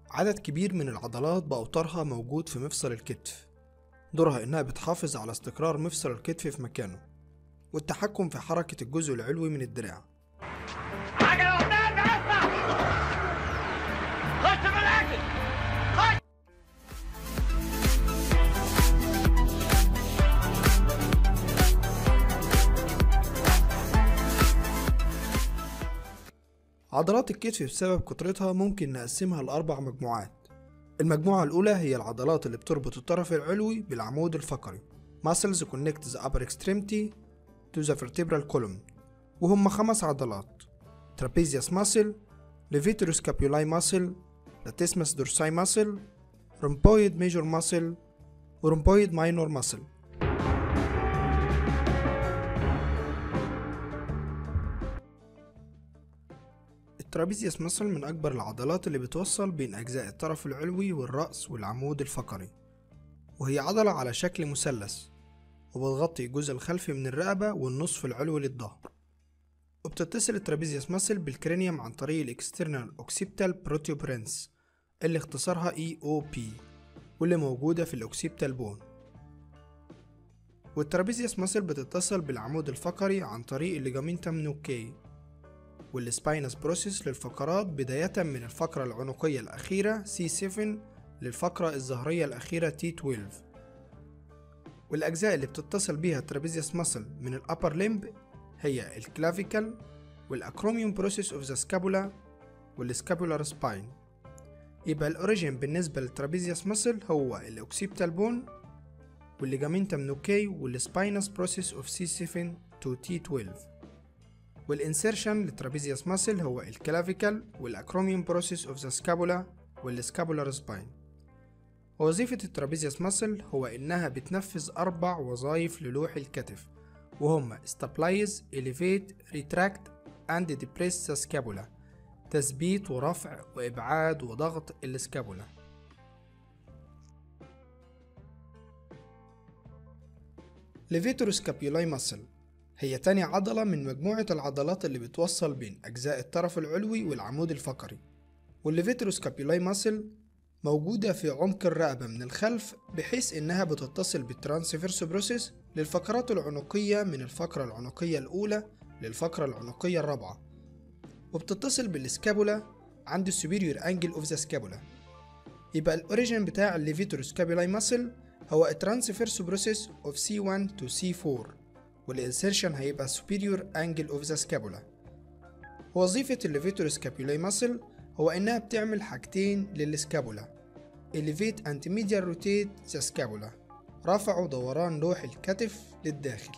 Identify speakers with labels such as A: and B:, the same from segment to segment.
A: عدد كبير من العضلات بأوتارها موجود في مفصل الكتف دورها إنها بتحافظ على استقرار مفصل الكتف في مكانه والتحكم في حركة الجزء العلوي من الدراع
B: عجلة قدام اسمع خش في الاكل خش
A: عضلات الكتف بسبب كترتها ممكن نقسمها لأربع مجموعات المجموعة الأولى هي العضلات اللي بتربط الطرف العلوي بالعمود الفقري Muscles connect the upper extremity to the vertebral column وهم خمس عضلات trapezius muscle levator scapulae muscle latissimus dorsi muscle rhomboid major muscle و rhomboid minor muscle الترابيزيوس ماسل من أكبر العضلات اللي بتوصل بين أجزاء الطرف العلوي والرأس والعمود الفقري وهي عضلة على شكل مثلث وبتغطي الجزء الخلفي من الرقبة والنصف العلوي للظهر وبتتصل الترابيزيوس ماسل بالكرينيوم عن طريق الاكسترنال اوكسيبتال بروتيوبرنس اللي اختصارها اي او بي واللي موجودة في الاوكسيبتال بون والترابيزيوس ماسل بتتصل بالعمود الفقري عن طريق الليجامنتم نوكي والسباينس بروسيس للفقرات بداية من الفقرة العنقية الأخيرة C7 للفقرة الظهرية الأخيرة T12 والأجزاء اللي بتتصل بيها الترابيزيوس ماسل من الأبر ليمب هي الكلافيكال والأكروميوم بروسيس اوف ذا سكابولا والسكابولار سباين يبقى الأوريجين بالنسبة للترابيزيوس ماسل هو الأوكسيبتال بون والليجامنتم نوكي والسباينس بروسيس اوف C7 to T12 والانسيرشن للترابيزيوس ماسل هو الكلافيكال والاكروميوم بروسيس اوف ذا سكابولا والسكابولار سباين وظيفة الترابيزيوس ماسل هو إنها بتنفذ أربع وظائف للوح الكتف وهما stabilize, elevate, retract and depress the scapula تثبيت ورفع وإبعاد وضغط السكابولا ليفيتور سكابيولاي ماسل هي تاني عضلة من مجموعة العضلات اللي بتوصل بين أجزاء الطرف العلوي والعمود الفقري والليفيتروسكابيولاي ماسل موجودة في عمق الرقبة من الخلف بحيث إنها بتتصل بالترانسفيرس بروسيس للفقرات العنقية من الفقرة العنقية الأولى للفقرة العنقية الرابعة وبتتصل بالسكابولا عند السوبيريور انجل اوف ذا سكابولا يبقى الاوريجين بتاع الليفيتروسكابيولاي ماسل هو الترانسفيرس بروسيس اوف C1 to C4 والانسيرشن هيبقى superior angle of the scapula وظيفة الليفيتور سكابيولاي ماسل هو إنها بتعمل حاجتين للسكابولا elevate and medial rotate the scapula رفع ودوران لوح الكتف للداخل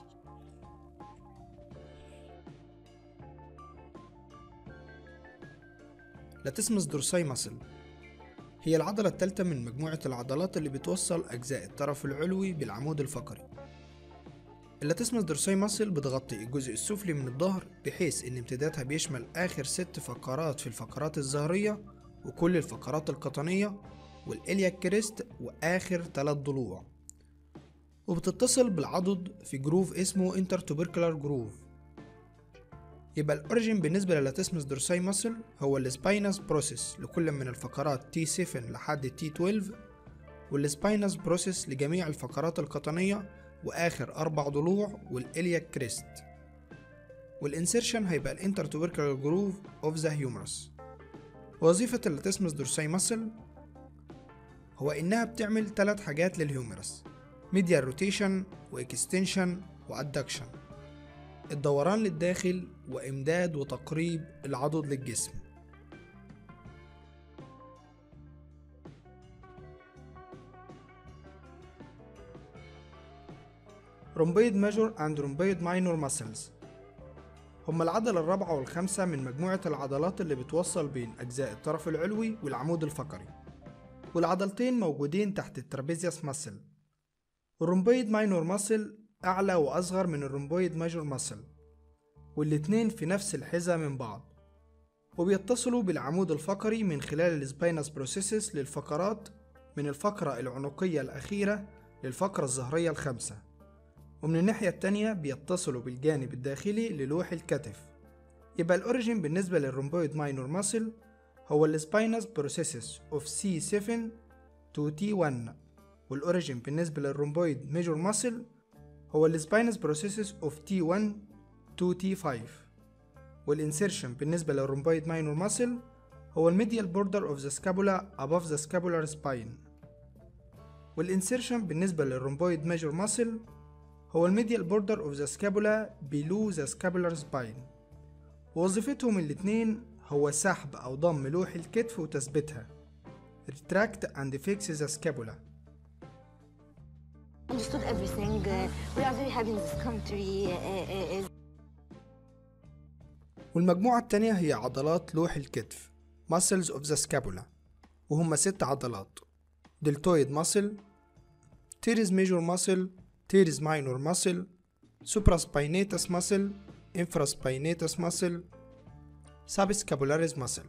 A: لاتسمس دورساي ماسل هي العضلة الثالثة من مجموعة العضلات اللي بتوصل أجزاء الطرف العلوي بالعمود الفقري اللاتسمس دورساي ماسل بتغطي الجزء السفلي من الظهر بحيث ان امتدادها بيشمل اخر ست فقرات في الفقرات الظهرية وكل الفقرات القطنية والإلياك كريست واخر ثلاث ضلوع وبتتصل بالعضد في جروف اسمه انترتوبركلار جروف يبقى الاوريجين بالنسبة للاتسمس دورساي ماسل هو السباينس بروسيس لكل من الفقرات T7 لحد T12 والسباينس بروسيس لجميع الفقرات القطنية واخر اربع ضلوع والالياك كريست والانسيرشن هيبقى الانترتوبركلار جروف اوف ذا هيومرس وظيفة اللاتسمس دورساي ماسل هو انها بتعمل ثلاث حاجات للهيومرس ميديال روتيشن واكستنشن وادكشن الدوران للداخل وامداد وتقريب العضد للجسم رومبيد ماجور اند رومبيد ماينور ماسلز هما العضلة الرابعة والخامسة من مجموعة العضلات اللي بتوصل بين أجزاء الطرف العلوي والعمود الفقري والعضلتين موجودين تحت الترابيزيوس ماسل الرومبويد ماينور ماسل أعلى وأصغر من الرومبويد ماجور ماسل والاتنين في نفس الحذاء من بعض وبيتصلوا بالعمود الفقري من خلال السباينس بروسيسس للفقرات من الفقرة العنقية الأخيرة للفقرة الظهرية الخامسة ومن الناحية التانية بيتصلوا بالجانب الداخلي للوح الكتف يبقى الأوريجين بالنسبة للرومبويد ماينور ماسل هو السباينس بروسيسس اوف سي 7 to T1 والأوريجين بالنسبة للرومبويد ميجور ماسل هو السباينس بروسيسس اوف T1 to T5 والانسيرشن بالنسبة للرومبويد ماينور ماسل هو الميديال بوردر اوف ذا سكابولا above the scapular spine والانسيرشن بالنسبة للرومبويد ميجور ماسل هو الميديال بوردر اوف ذا سكابولا below the scapular spine ووظيفتهم الاتنين هو سحب أو ضم لوح الكتف وتثبيتها retract and fix the scapula
C: understood everything. Uh, we are very happy in this country. Uh, uh, uh,
A: والمجموعة التانية هي عضلات لوح الكتف muscles of the scapula وهم ست عضلات deltoid muscle teres major muscle teres minor muscle supraspinatus muscle infraspinatus muscle subscapularis muscle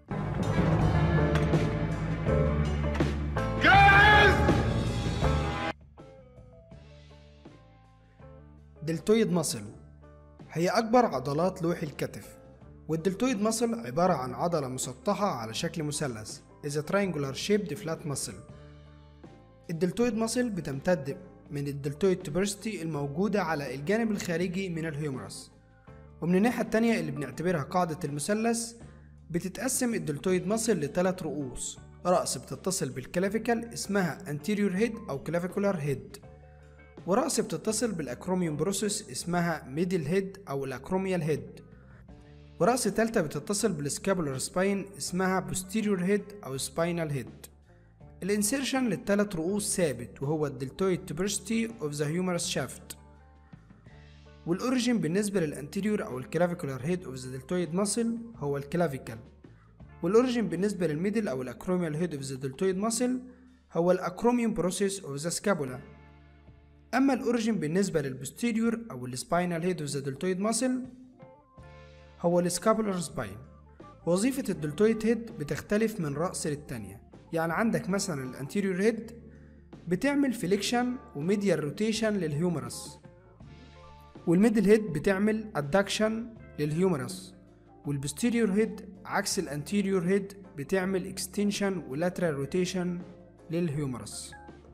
A: دلتويد ماسل هي أكبر عضلات لوح الكتف والدلتويد ماسل عبارة عن عضلة مسطحة على شكل مثلث is a triangular shaped flat muscle الدلتويد ماسل بتمتد من الدلتويد تبرستي الموجودة على الجانب الخارجي من الهيومرس ومن الناحية التانية اللي بنعتبرها قاعدة المثلث بتتقسم الدلتويد ماسل لثلاث رؤوس رأس بتتصل بالكلافيكال اسمها anterior head أو clavicular head ورأس بتتصل بالأكروميوم بروسيس اسمها ميدل هيد أو الأكروميال هيد ورأس تالتة بتتصل بالسكابولار سباين اسمها posterior head أو spinal head الانسيرشن للتلات رؤوس ثابت وهو الدلتويد tuberosity of the humerus shaft والأوريجين بالنسبة للانتيريور أو الكلافيكولار هيد of the deltoid muscle هو الكلافيكال والأوريجين بالنسبة للميدل أو الأكروميال هيد of the deltoid muscle هو الأكروميوم بروسيس of the scapula أما الأوريجين بالنسبة للبوستيريور أو السباينال هيد اوف ذا دلتويد ماسل هو السكابولار سباين وظيفة الدلتويد هيد بتختلف من رأس للتانية يعني عندك مثلا الانتيريور هيد بتعمل فليكشن وميديال روتيشن للهيومرس والميدل هيد بتعمل ادكشن للهيومرس والبوستيريور هيد عكس الانتيريور هيد بتعمل اكستنشن ولاترال روتيشن للهيومرس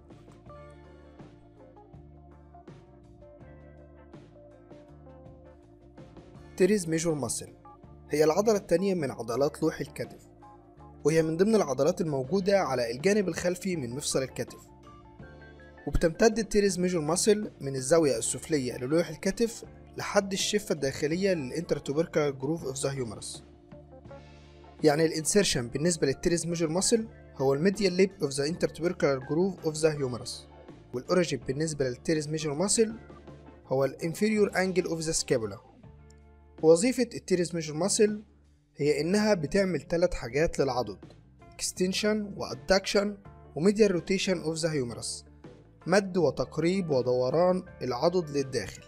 A: تيريز ميجور ماسل هي العضلة التانية من عضلات لوح الكتف وهي من ضمن العضلات الموجودة على الجانب الخلفي من مفصل الكتف وبتمتد التيريز ميجور ماسل من الزاوية السفلية للوح الكتف لحد الشفة الداخلية للانترتوبركال جروف اوف ذا هيومرس يعني الانسيرشن بالنسبة للتيريز ميجور ماسل هو الميديال ليب اوف ذا انترتوبركال جروف اوف ذا هيومرس والاوريجين بالنسبة للتيريز ميجور ماسل هو الانفيريور انجل اوف ذا سكابولا وظيفة التيريز ميجور ماسل هي إنها بتعمل تلات حاجات للعضد extension وادكشن وميديال روتيشن اوف ذا هيومرس مد وتقريب ودوران العضد للداخل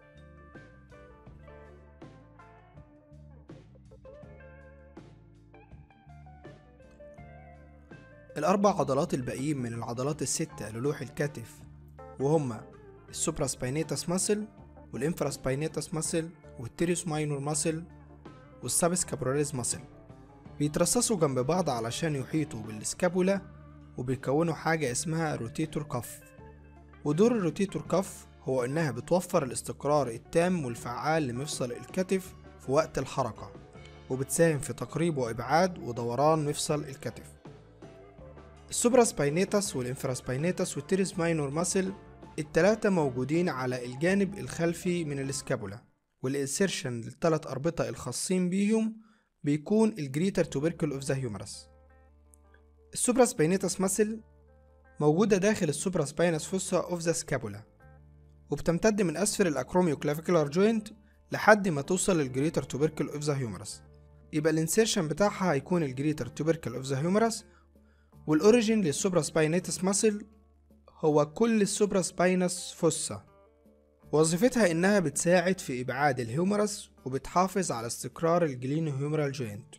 A: الأربع عضلات الباقيين من العضلات الستة للوح الكتف وهما السوبراسباينيتاس ماسل والانفراسباينيتاس ماسل والتيريوس ماينور ماسل والسابسكابراليز ماسل بيترصصوا جنب بعض علشان يحيطوا بالسكابولا وبيكونوا حاجة اسمها روتيتور كف ودور الروتيتور كف هو إنها بتوفر الاستقرار التام والفعال لمفصل الكتف في وقت الحركة وبتساهم في تقريب وإبعاد ودوران مفصل الكتف السوبراسباينيتاس والانفراسباينيتاس والتيريس ماينور ماسل التلاتة موجودين على الجانب الخلفي من السكابولا والانسيرشن للثلاث أربطة الخاصين بيهم بيكون الجريتر توبركل اوف ذا هيومرس السوبراسباينيتاس ماسل موجودة داخل السوبراسباينس فوسا اوف ذا سكابولا وبتمتد من أسفل الأكروميو كلافيكولار جوينت لحد ما توصل للجريتر توبركل اوف ذا هيومرس يبقى الانسيرشن بتاعها هيكون الجريتر توبركل اوف ذا هيومرس والأوريجين للسوبراسباينيتاس ماسل هو كل السوبراسباينس فوسا وظيفتها إنها بتساعد في إبعاد الهيومرس وبتحافظ على استقرار الجلينو هيومرال جوينت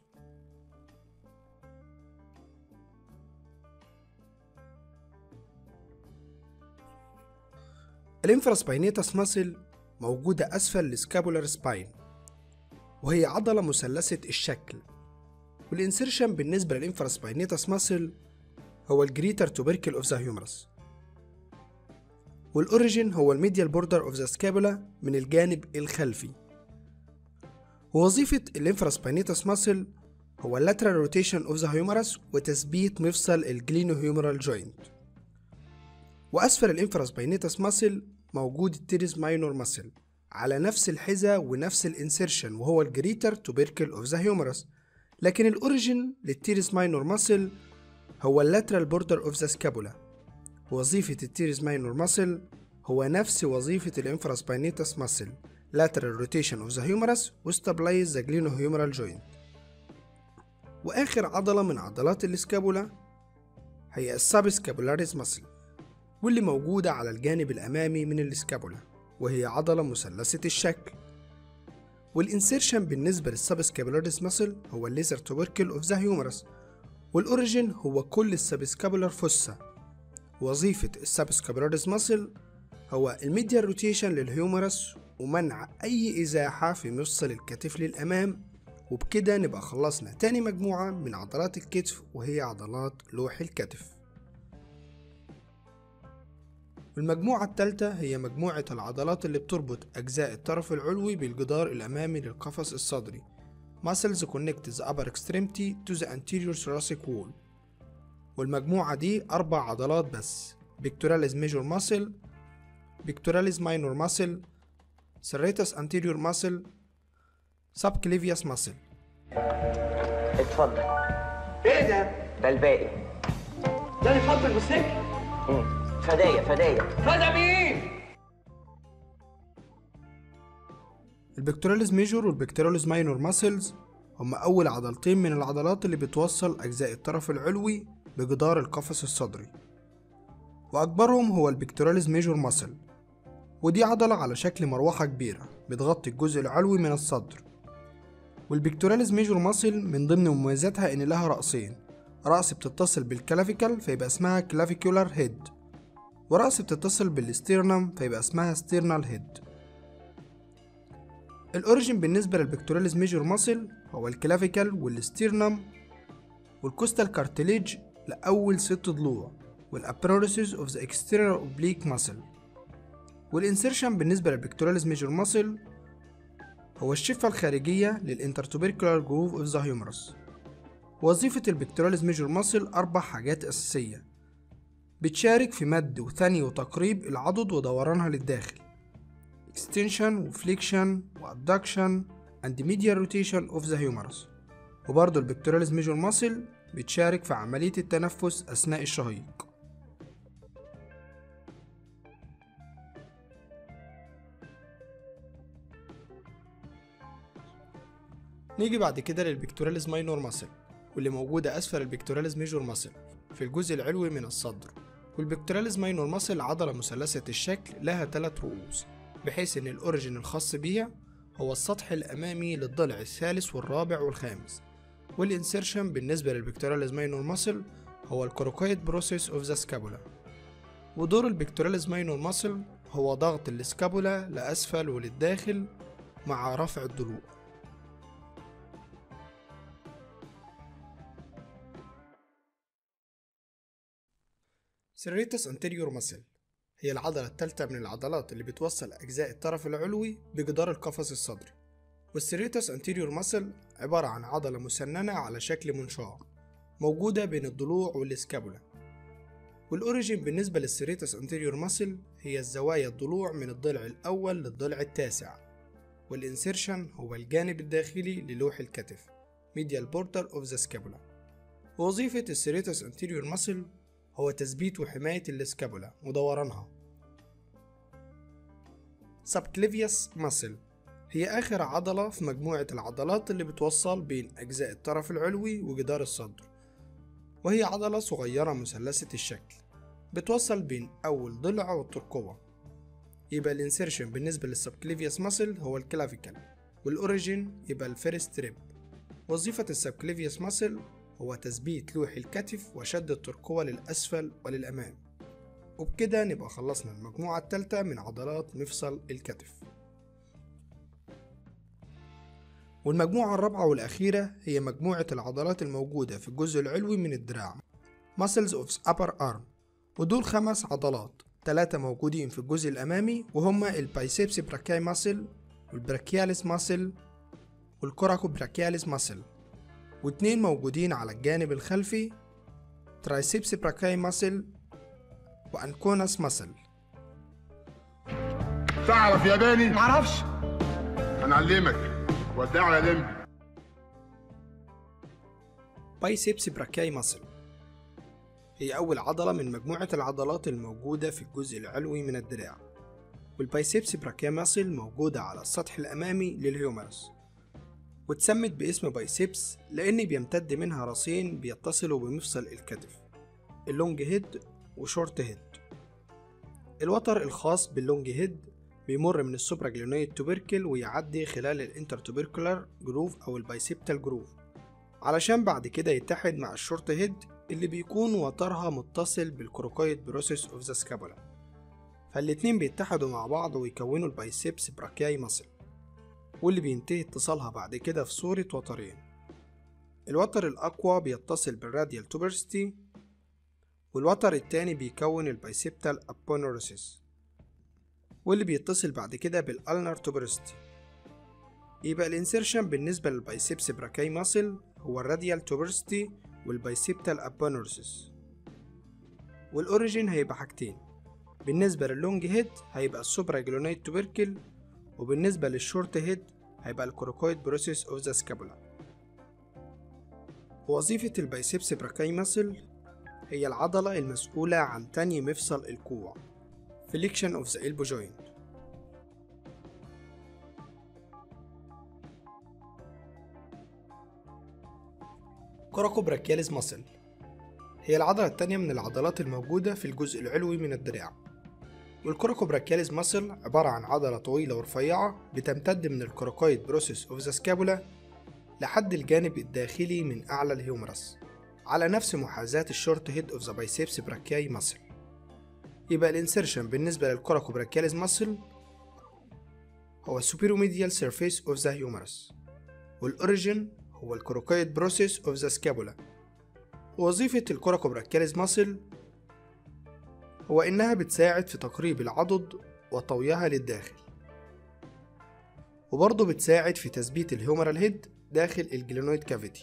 A: الانفراسباينيتاس ماسل موجودة أسفل السكابولار سباين وهي عضلة مثلثة الشكل والانسيرشن بالنسبة للإنفراسباينيتاس ماسل هو الجريتر توبركل اوف ذا هيومرس والأوريجين هو الميديال بوردر اوف ذا سكابولا من الجانب الخلفي ووظيفة الانفراسباينيتاس ماسل هو اللاترال روتيشن اوف ذا هيومرس وتثبيت مفصل الجلينو هيومرال جوينت وأسفل الانفراسباينيتاس ماسل موجود التيريس ماينور ماسل على نفس الحذاء ونفس الانسيرشن وهو الجريتر توبركل اوف ذا هيومرس لكن الاوريجين للتيريس ماينور ماسل هو اللاترال بوردر اوف ذا سكابولا وظيفة التيريس ماينور ماسل هو نفس وظيفة الانفراسباينيتاس ماسل lateral rotation of the humerus وستابلايز the glenohumeral joint وآخر عضلة من عضلات السكابولا هي السابسكابولاريس ماسل واللي موجودة على الجانب الأمامي من السكابولا وهي عضلة مثلثة الشكل والانسيرشن بالنسبة للسابسكابولاريس ماسل هو الليزر توبركل اوف ذا هيومرس والأوريجين هو كل السابسكابولار فوسا وظيفة السابسكابولاريس ماسل هو الميديال روتيشن للهيومرس ومنع أي إزاحة في مفصل الكتف للأمام وبكده نبقى خلصنا تاني مجموعة من عضلات الكتف وهي عضلات لوح الكتف والمجموعة التالتة هي مجموعة العضلات اللي بتربط أجزاء الطرف العلوي بالجدار الأمامي للقفص الصدري muscles connect the upper extremity to the anterior thoracic wall والمجموعة دي أربع عضلات بس pectoralis major muscle pectoralis minor muscle serratus anterior muscle subclavius muscle
D: اتفضل
B: ايه ده؟
D: ده الباقي
B: ده اللي فضل بالسجن
D: مم. فداية فداية
B: فدا مين؟
A: البكتوراليز ميجور والبكتوراليز ماينور ماسلز هما أول عضلتين من العضلات اللي بتوصل أجزاء الطرف العلوي بجدار القفص الصدري وأكبرهم هو البكتوراليز ميجور ماسل ودي عضلة على شكل مروحة كبيرة بتغطي الجزء العلوي من الصدر والبكتوراليز ميجور ماسل من ضمن مميزاتها إن لها رأسين رأس بتتصل بالكلافيكال فيبقى اسمها كلافيكولار هيد ورأس بتتصل بالستيرنم فيبقى اسمها ستيرنال هيد الأوريجين بالنسبة للبكتوراليز ميجور ماسل هو الكلافيكال والستيرنم والكوستال كارتليج لأول ست ضلوع والابروريسز اوف ذا exterior oblique muscle والانسيرشن بالنسبة للبكتوراليز ميجور ماسل هو الشفة الخارجية للانترتوبركولار جروف اوف ذا هيومرس وظيفة البكتوراليز ميجور ماسل أربع حاجات أساسية بتشارك في مد وثني وتقريب العضد ودورانها للداخل extension وفليكشن وادكشن and medial rotation of the humerus وبرضه البكتوراليز ميجور ماسل بتشارك في عملية التنفس أثناء الشهيق نيجي بعد كده للبكتوراليز ماينور ماسل واللي موجودة أسفل البكتوراليز ميجور ماسل في الجزء العلوي من الصدر والبكتوراليز ماينور ماسل عضلة مثلثة الشكل لها ثلاث رؤوس بحيث إن الأوريجين الخاص بيها هو السطح الأمامي للضلع الثالث والرابع والخامس والإنسيرشن بالنسبة للبكتوراليز ماينور ماسل هو الكروكويد بروسيس اوف ذا سكابولا ودور البكتوراليز ماينور ماسل هو ضغط السكابولا لأسفل وللداخل مع رفع الضلوع سيريتس انتيريور ماسل هي العضلة الثالثة من العضلات اللي بتوصل أجزاء الطرف العلوي بجدار القفص الصدري والسيريتس انتيريور ماسل عبارة عن عضلة مسننة على شكل منشار موجودة بين الضلوع والسكابولا والأوريجين بالنسبة للسيريتس انتيريور ماسل هي الزوايا الضلوع من الضلع الأول للضلع التاسع والإنسيرشن هو الجانب الداخلي للوح الكتف medial border of the scapula ووظيفة السيريتس انتيريور ماسل هو تثبيت وحماية السكابولا ودورانها subclavius muscle هي آخر عضلة في مجموعة العضلات اللي بتوصل بين أجزاء الطرف العلوي وجدار الصدر وهي عضلة صغيرة مثلثة الشكل بتوصل بين أول ضلع والترقوة يبقى الانسيرشن بالنسبة للسبكليفيوس ماسل هو الكلافيكال والأوريجين يبقى الفيرست ريب وظيفة السبكليفيوس ماسل هو تثبيت لوح الكتف وشد الترقوة للأسفل وللأمام وبكده نبقى خلصنا المجموعة التالتة من عضلات مفصل الكتف والمجموعة الرابعة والأخيرة هي مجموعة العضلات الموجودة في الجزء العلوي من الدراع muscles of upper arm ودول خمس عضلات ثلاثة موجودين في الجزء الأمامي وهما البايسبس براكاي ماسل والبراكياليس ماسل والكوراكو براكياليس ماسل واتنين موجودين على الجانب الخلفي ترايسبس براكاي ماسل وأنكوناس ماسل
E: تعرف ياباني
B: معرفش
E: هنعلمك ودع على لمبي
A: بايسبس براكاي ماسل هي أول عضلة من مجموعة العضلات الموجودة في الجزء العلوي من الدراع والبايسبس براكاي ماسل موجودة على السطح الأمامي للهيومرس واتسمت باسم بايسبس لأن بيمتد منها راسين بيتصلوا بمفصل الكتف اللونج هيد وشورت هيد الوتر الخاص باللونج هيد بيمر من السوبراجلينويد توبركل ويعدي خلال الانترتوبركولار جروف أو البايسبتال جروف علشان بعد كده يتحد مع الشورت هيد اللي بيكون وترها متصل بالكروكويد بروسيس اوف ذا سكابولا فالاتنين بيتحدوا مع بعض ويكونوا البايسبس براكياي ماسل واللي بينتهي اتصالها بعد كده في صورة وترين الوتر الأقوى بيتصل بالراديال توبرستي والوتر التاني بيكون البايسبتال أبونورسيس واللي بيتصل بعد كده بالألنر توبرستي يبقى الانسيرشن بالنسبة للبايسبس براكاي ماسل هو الراديال توبرستي والبايسبتال أبونورسيس والأوريجين هيبقى حاجتين بالنسبة لللونج هيد هيبقى السوبراجلونيد توبركل وبالنسبة للشورت هيد هيبقى الكروكويد بروسيس اوف ذا سكابولا وظيفة البايسبس براكاي ماسل هي العضلة المسؤولة عن تاني مفصل الكوع flexion of the elbow joint كوراكو براكياليس ماسل هي العضلة التانية من العضلات الموجودة في الجزء العلوي من الدراع والكوراكو براكياليس ماسل عبارة عن عضلة طويلة ورفيعة بتمتد من الكوراكويد بروسيس اوف ذا سكابولا لحد الجانب الداخلي من أعلى الهيومرس على نفس محاذاة الشورت هيد اوف ذا بايسبس براكياي ماسل يبقى الانسرشن بالنسبة للكوراكو براكياليس ماسل هو superior surface of the humerus والأوريجين هو الكوراكويد بروسيس اوف ذا سكابولا وظيفة الكوراكو براكياليس ماسل هو إنها بتساعد في تقريب العضد وطويها للداخل وبرضه بتساعد في تثبيت الهيومرال هيد داخل الجلينويد كافيتي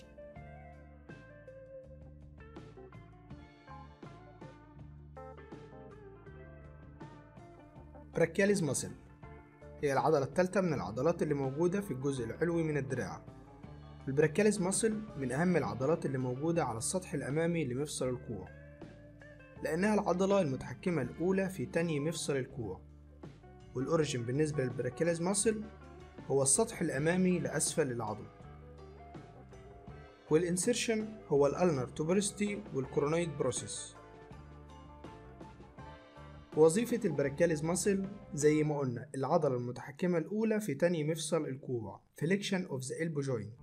A: براكياليز ماسل هي العضلة الثالثة من العضلات اللي موجودة في الجزء العلوي من الدراع البراكياليز ماسل من أهم العضلات اللي موجودة على السطح الأمامي لمفصل الكوع لأنها العضلة المتحكمة الأولى في تاني مفصل الكوع والأوريجين بالنسبة للبراكياليز ماسل هو السطح الأمامي لأسفل العضد والإنسيرشن هو الألنر توبرستي والكورونويد بروسيس وظيفة البراكياليز ماسل زي ما قلنا العضلة المتحكمة الأولى في تاني مفصل الكوع flexion of the elbow joint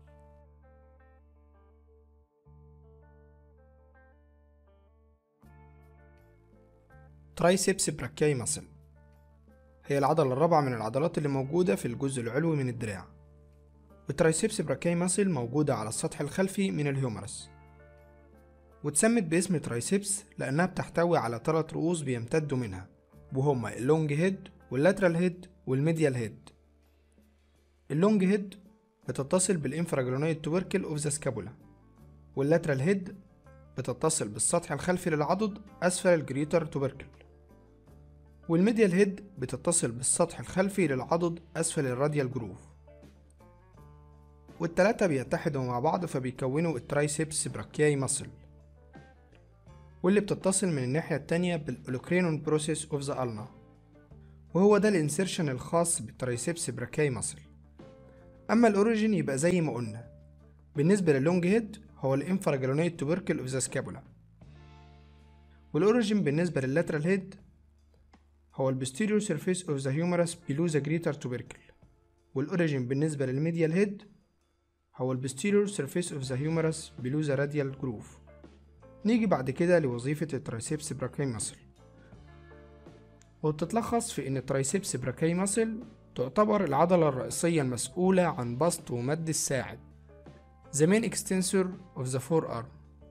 A: ترايسبس براكياي ماسل هي العضلة الرابعة من العضلات اللي موجودة في الجزء العلوي من الدراع الترايسبس براكياي ماسل موجودة على السطح الخلفي من الهيومرس واتسمت باسم ترايسبس لأنها بتحتوي على ثلاث رؤوس بيمتدوا منها وهما اللونج هيد واللاترال هيد والميديال هيد اللونج هيد بتتصل بالانفراجلونيد توبركل اوف ذا سكابولا واللاترال هيد بتتصل بالسطح الخلفي للعضد أسفل الجريتر توبركل والميديال هيد بتتصل بالسطح الخلفي للعضد أسفل الراديال جروف والتلاتة بيتحدوا مع بعض فبيكونوا الترايسبس براكياي ماسل واللي بتتصل من الناحية التانية بالأولوكرينون بروسيس اوف ذا ألنا وهو ده الانسيرشن الخاص بالترايسبس براكياي ماسل أما الأوريجين يبقى زي ما قلنا بالنسبة للونج هيد هو الانفراجلونيد توبركل اوف ذا سكابولا والأوريجين بالنسبة لللاترال هيد هو البستيريور سيرفيس اوف ذا هيومرس بيلو ذا جريتر توبركل والأوريجين بالنسبة للميديال هيد هو البستيريور سيرفيس اوف ذا هيومرس بيلو ذا راديال جروف نيجي بعد كده لوظيفة الترايسبس براكاي ماسل وبتتلخص في إن الترايسبس براكاي ماسل تعتبر العضلة الرئيسية المسؤولة عن بسط ومد الساعد The main extensor of the forearm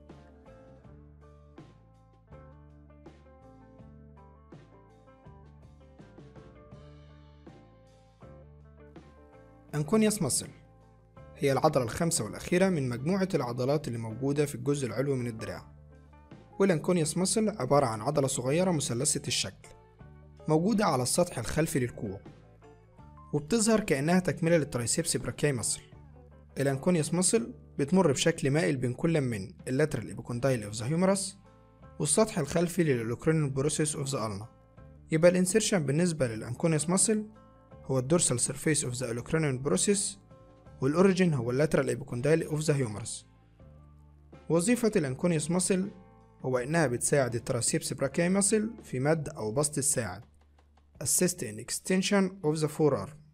A: أنكونياس ماسل هي العضلة الخامسة والأخيرة من مجموعة العضلات اللي موجودة في الجزء العلوي من الدراع والأنكونياس ماسل عبارة عن عضلة صغيرة مثلثة الشكل موجودة على السطح الخلفي للكوع وبتظهر كأنها تكملة للترايسيبس براكاي ماسل الأنكونياس ماسل بتمر بشكل مائل بين كل من اللاترال ايبيكوندايل اوف ذا هيومرس والسطح الخلفي للألوكرينال بروسيس اوف ذا ألنا يبقى الانسيرشن بالنسبة للأنكونياس ماسل هو الدورسال سيرفيس اوف ذا ألوكرينال بروسيس والأوريجين هو اللاترال ايبيكوندايل اوف ذا هيومرس وظيفة الأنكونيوس ماسل هو إنها بتساعد التراسيبس براكاي ماسل في مد أو بسط الساعد assist in extension of the forearm